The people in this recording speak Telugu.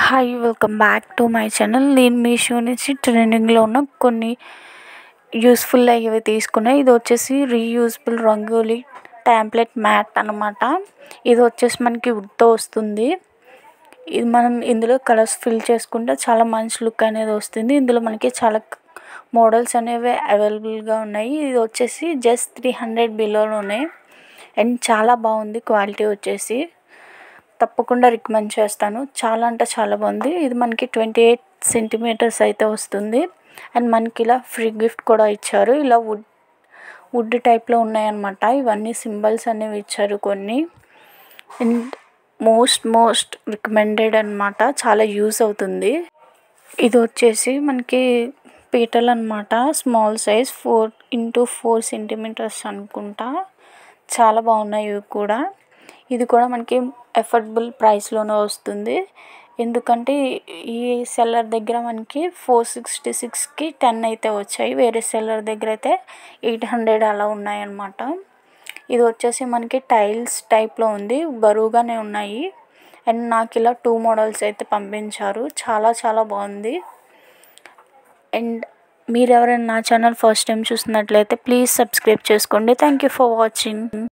hi welcome back to my channel నేను మీషో నుంచి ట్రెండింగ్లో ఉన్న కొన్ని యూస్ఫుల్ అయ్యేవి తీసుకున్నా ఇది వచ్చేసి రీయూజబుల్ రంగోలీ ట్యాంప్లెట్ మ్యాట్ అనమాట ఇది వచ్చేసి మనకి వుడ్తో వస్తుంది ఇది మనం ఇందులో కలర్స్ ఫిల్ చేసుకుంటే చాలా మంచి లుక్ అనేది వస్తుంది ఇందులో మనకి చాలా మోడల్స్ అనేవి అవైలబుల్గా ఉన్నాయి ఇది వచ్చేసి జస్ట్ త్రీ హండ్రెడ్ బిలోలో ఉన్నాయి అండ్ చాలా బాగుంది క్వాలిటీ వచ్చేసి తప్పకుండా రికమెండ్ చేస్తాను చాలా అంటే చాలా బాగుంది ఇది మనకి ట్వంటీ ఎయిట్ సెంటీమీటర్స్ అయితే వస్తుంది అండ్ మనకి ఇలా ఫ్రీ గిఫ్ట్ కూడా ఇచ్చారు ఇలా వుడ్ వుడ్ టైప్లో ఉన్నాయన్నమాట ఇవన్నీ సింబల్స్ అనేవి ఇచ్చారు కొన్ని అండ్ మోస్ట్ మోస్ట్ రికమెండెడ్ అనమాట చాలా యూస్ అవుతుంది ఇది వచ్చేసి మనకి పీటలు అనమాట small size four into four centimeters అనుకుంటా చాలా బాగున్నాయి ఇవి కూడా ఇది కూడా మనకి ఎఫర్డబుల్ ప్రైస్లోనే వస్తుంది ఎందుకంటే ఈ సెల్లర్ దగ్గర మనకి ఫోర్ సిక్స్టీ సిక్స్కి టెన్ అయితే వచ్చాయి వేరే సెల్లర్ దగ్గర అయితే ఎయిట్ హండ్రెడ్ అలా ఉన్నాయన్నమాట ఇది వచ్చేసి మనకి టైల్స్ టైప్లో ఉంది బరువుగానే ఉన్నాయి అండ్ నాకు ఇలా టూ మోడల్స్ అయితే పంపించారు చాలా చాలా బాగుంది అండ్ మీరు ఎవరైనా నా ఛానల్ ఫస్ట్ టైం చూస్తున్నట్లయితే ప్లీజ్ సబ్స్క్రైబ్ చేసుకోండి థ్యాంక్ యూ ఫర్ వాచింగ్